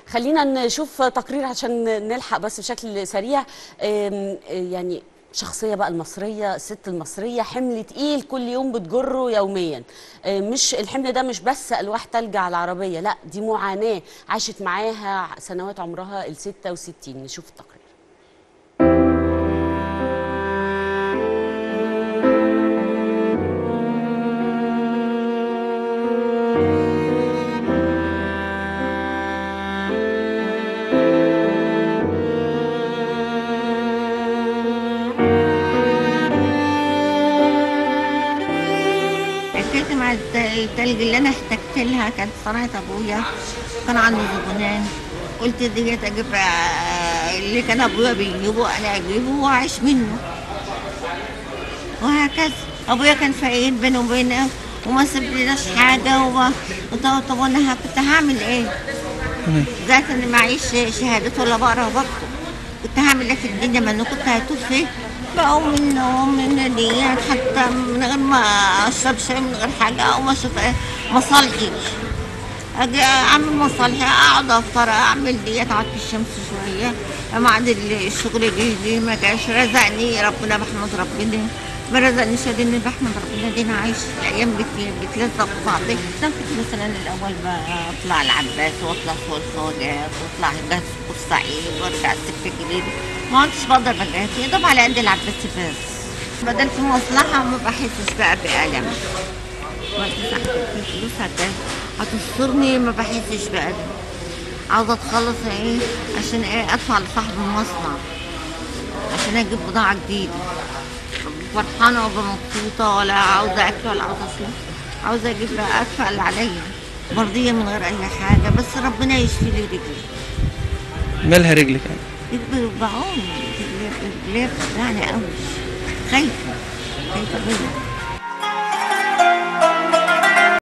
خلينا نشوف تقرير عشان نلحق بس بشكل سريع أم، يعني شخصية بقى المصرية الست المصرية حمل تقيل كل يوم بتجره يوميا أم، مش الحمل ده مش بس ألواح تلج على العربية لا دي معاناة عاشت معاها سنوات عمرها ال 66 نشوف التقرير حكيت مع الت- التلج اللي انا احتجت لها كانت صنعة ابويا كان عنده زبونان قلت ديت اجيب آه، اللي كان ابويا بيجيبه انا اجيبه واعيش منه وهكذا ابويا كان فقير بينه وبينه وما سبلناش حاجه وما طب طب انا ه- كنت هعمل ايه؟ ذات اني معيش شهادات ولا بقرا برضه كنت هعمل ايه في الدنيا ما انا كنت هتوه فيه بقوم من النوم من الناديات حتى من غير ما اشرب شاي من غير حاجه او ما اشوف ايه مصالحي اجي اعمل مصالحي اقعد افطر اعمل ديت اقعد في الشمس شويه بعد الشغل جه لي ما جاش رزقني ربنا بحمد ربنا ما رزقنيش اديني بحمد ربنا دينا عايش الايام بت- بتلزق في بعضها كنت مثلا الاول بطلع العباس واطلع فوق الفوجات واطلع جهاز بورسعيد وارجع السكه الجديده ما كنتش بقدر بجهز يا دوب على قد العباس بس بدل في مصلحه ما بحسش بقى بألم ما تسحب في فلوس هت- هتسترني ما بحسش بألم عاوزة اتخلص ايه عشان ايه ادفع لصاحب المصنع عشان اجيب بضاعة جديدة فرحانة وابقى مبسوطة ولا عاوزة اكل ولا عاوزة اشرب عاوزة اجيب بقى ادفع اللي عليا مرضية من غير اي حاجة بس ربنا يشفي لي رجلي مالها رجلك يعني رجلي بيوجعوني رجلي رجلي بتوجعني قوي خايفة خايفة بيا